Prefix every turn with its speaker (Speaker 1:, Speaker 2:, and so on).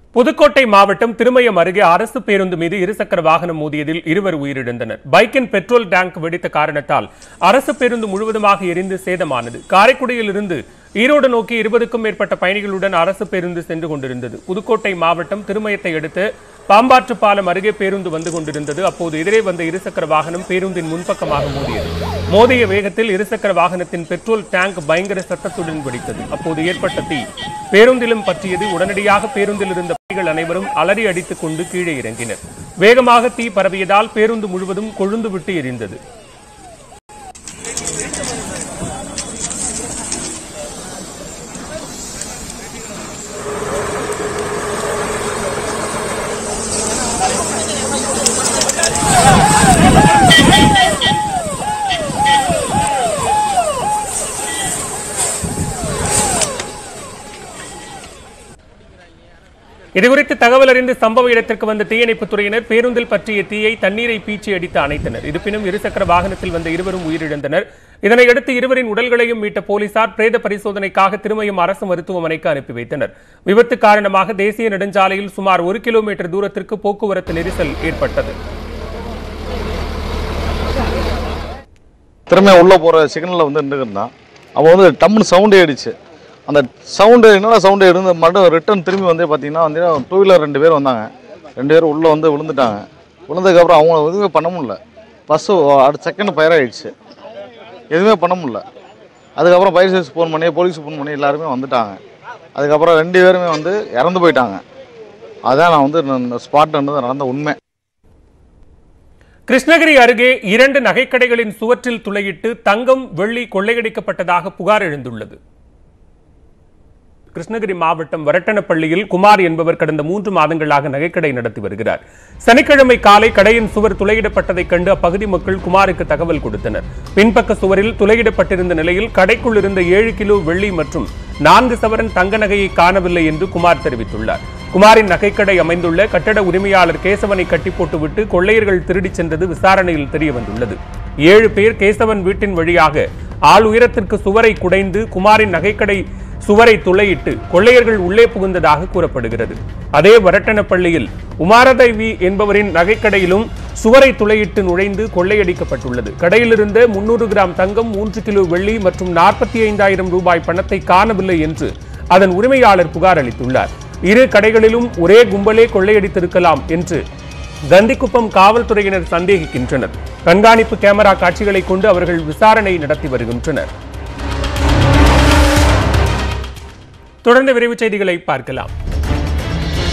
Speaker 1: புதுக்கோட்டை மாவட்டம் திருமயம் அருகே அரசு பேருந்து மீது இருசக்கர வாகனம் மோதியதில் இருவர் உயிரிழந்தனர் பைக்கின் பெட்ரோல் டேங்க் வெடித்த காரணத்தால் அரசு பேருந்து முழுவதுமாக எரிந்து சேதமானது காரைக்குடியில் இருந்து ஈரோடு நோக்கி இருபதுக்கும் மேற்பட்ட பயணிகளுடன் அரசு பேருந்து சென்று கொண்டிருந்தது புதுக்கோட்டை மாவட்டம் திருமயத்தை அடுத்து பாம்பாற்று பாலம் அருகே பேருந்து வந்து கொண்டிருந்தது அப்போது எதிரே வந்த இருசக்கர வாகனம் பேருந்தின் முன்பக்கமாக மோதியது மோதிய வேகத்தில் இருசக்கர வாகனத்தின் பெட்ரோல் டேங்க் பயங்கர சத்தத்துடன் வெடித்தது அப்போது ஏற்பட்ட தீ பேருந்திலும் பற்றியது உடனடியாக பேருந்தில் இருந்த பயணிகள் அனைவரும் அலறி அடித்துக் கொண்டு கீழே இறங்கினர் வேகமாக தீ பரவியதால் பேருந்து முழுவதும் கொழுந்து விட்டு எரிந்தது இதுகுறித்து தகவல் அறிந்து சம்பவ இடத்திற்கு வந்த தீயணைப்புத் துறையினர் பேருந்தில் பற்றிய தீயை தண்ணீரை பீச்சி அடித்து அணைத்தனர் இருப்பினும் இருசக்கர வாகனத்தில் வந்த இருவரும் உயிரிழந்தனர் இதனையடுத்து இருவரின் உடல்களையும் மீட்ட போலீசார் பிரேத பரிசோதனைக்காக திருமயம் அரசு மருத்துவமனைக்கு அனுப்பி வைத்தனர் விபத்து காரணமாக தேசிய நெடுஞ்சாலையில் சுமார் ஒரு கிலோமீட்டர் தூரத்திற்கு போக்குவரத்து நெரிசல் ஏற்பட்டது
Speaker 2: திறமையாக உள்ளே போகிற சிக்னலில் வந்து நின்றுருந்தான் அவன் வந்து டம்னு சவுண்டே அடிச்சு அந்த சவுண்டு என்னடா சவுண்டு எடுந்து மட்டும் ரிட்டர்ன் திரும்பி வந்து பார்த்தீங்கன்னா வந்து டூ வீலர் ரெண்டு பேர் வந்தாங்க ரெண்டு பேரும் உள்ளே வந்து விழுந்துட்டாங்க விழுந்ததுக்கப்புறம் அவங்க எதுவுமே பண்ண முடியல பஸ்ஸு அடுத்த செகண்ட் ஃபயர் ஆகிடுச்சு எதுவுமே பண்ண முடியல அதுக்கப்புறம் ஃபயர் சர்வீஸ் ஃபோன் பண்ணி போலீஸ் ஃபோன் பண்ணி எல்லாருமே வந்துட்டாங்க அதுக்கப்புறம் ரெண்டு பேருமே வந்து இறந்து போயிட்டாங்க அதான் நான் வந்து ஸ்பாட் நடந்த உண்மை
Speaker 1: கிருஷ்ணகிரி அருகே இரண்டு நகைக்கடைகளின் சுவற்றில் துளையிட்டு தங்கம் வெள்ளி கொள்ளையடிக்கப்பட்டதாக புகார் எழுந்துள்ளது கிருஷ்ணகிரி மாவட்டம் வரட்டனப்பள்ளியில் குமார் என்பவர் கடந்த மூன்று மாதங்களாக நகைக்கடை நடத்தி வருகிறார் சனிக்கிழமை காலை கடையின் சுவர் துளையிடப்பட்டதைக் கண்டு அப்பகுதி மக்கள் குமாருக்கு தகவல் கொடுத்தனர் பின்பக்க சுவரில் துளையிடப்பட்டிருந்த நிலையில் கடைக்குள் இருந்த ஏழு கிலோ வெள்ளி மற்றும் நான்கு சவரன் தங்க நகையை காணவில்லை என்று குமார் தெரிவித்துள்ளார் குமாரின் நகைக்கடை அமைந்துள்ள கட்டட உரிமையாளர் கேசவனை கட்டி போட்டுவிட்டு கொள்ளையர்கள் திருடிச் சென்றது விசாரணையில் தெரிய வந்துள்ளது ஏழு பேர் கேசவன் வீட்டின் வழியாக ஆள் உயரத்திற்கு சுவரை குடைந்து குமாரின் நகைக்கடை சுவரை துளையிட்டு கொள்ளையர்கள் உள்ளே புகுந்ததாக கூறப்படுகிறது அதே வரட்டனப்பள்ளியில் உமாரதேவி என்பவரின் நகைக்கடையிலும் சுவரை துளையிட்டு நுழைந்து கொள்ளையடிக்கப்பட்டுள்ளது கடையிலிருந்த முன்னூறு கிராம் தங்கம் மூன்று கிலோ வெள்ளி மற்றும் நாற்பத்தி ஐந்தாயிரம் ரூபாய் பணத்தை காணவில்லை என்று அதன் உரிமையாளர் புகார் அளித்துள்ளார் இரு கடைகளிலும் ஒரே கும்பலே கொள்ளையடித்திருக்கலாம் என்று கந்திக்குப்பம் காவல்துறையினர் சந்தேகிக்கின்றனர் கண்காணிப்பு கேமரா காட்சிகளை கொண்டு அவர்கள் விசாரணை நடத்தி வருகின்றனர் தொடர்ந்து விரைவுச் செய்திகளை பார்க்கலாம்